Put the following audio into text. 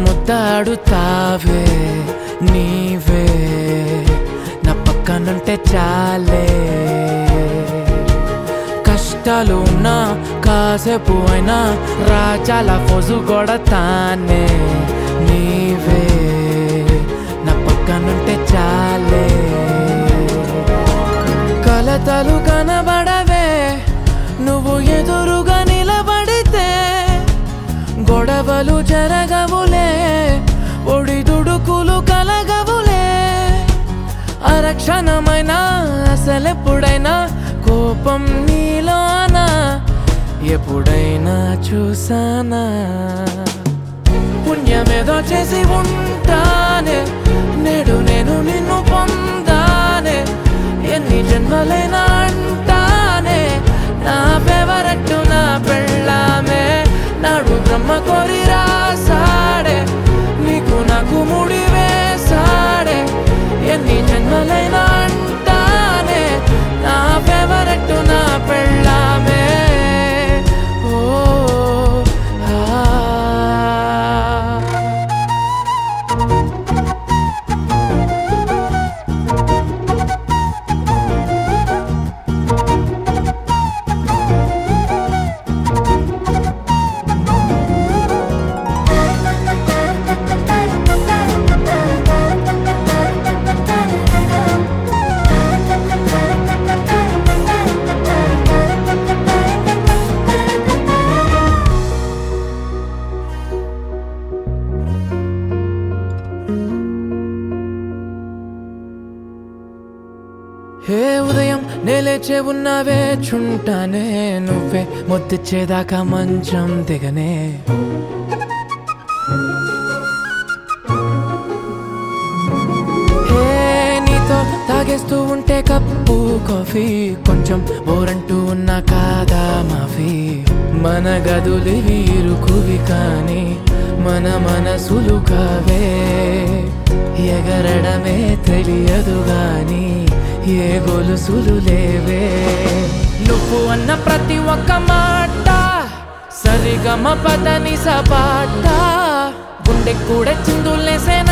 ముద్దాడుతావే నీవే నా పక్కనుంటే చాలే కష్టాలు ఉన్నా కాసేపు అయినా రాజాల ఫోజు కొడతానే నీవే నా పక్కనుంటే చాలే కలతలు కనబడవే నువ్వు ఎదురుగా నిలబడితే గొడవలు జరగవులే ఒడిదుడుకులు కలగవులే అరక్షణమైనా అసలెప్పుడైనా కోపం నీలోనా ఎప్పుడైనా చూసానా పుణ్యమేదో చేసి ఉంటానే నేడు నేను నిన్ను పొందానే ఎన్ని జన్మలైనా అంటానే నా ఫేవరెట్ నా పెళ్ళామే నాడు బ్రహ్మ కోరి రాసాడే నీకు నాకు ముడి వేసాడే ఎన్ని జన్మలైనా అంటానే నా ఫేవరెట్ నా పెళ్ళామే ఓ ఆ హే ఉదయం నేలేచే ఉన్నావే చుంటానే నువ్వే ముద్దిచ్చేదాకా మంచం దిగనే హే నీతో తాగేస్తూ ఉంటే కప్పు కాఫీ కొంచెం బోరంటూ ఉన్నా కాదా మాఫీ మన గదులు వీరుకువి కానీ మన మనసులు కావే ఎగరడమే తెలియదు గాని ఏ గొలుసులు లేవే నువ్వు అన్న ప్రతి ఒక్క మాట సరిగమ పదని సపాట గుండె కూడా చిందులేసే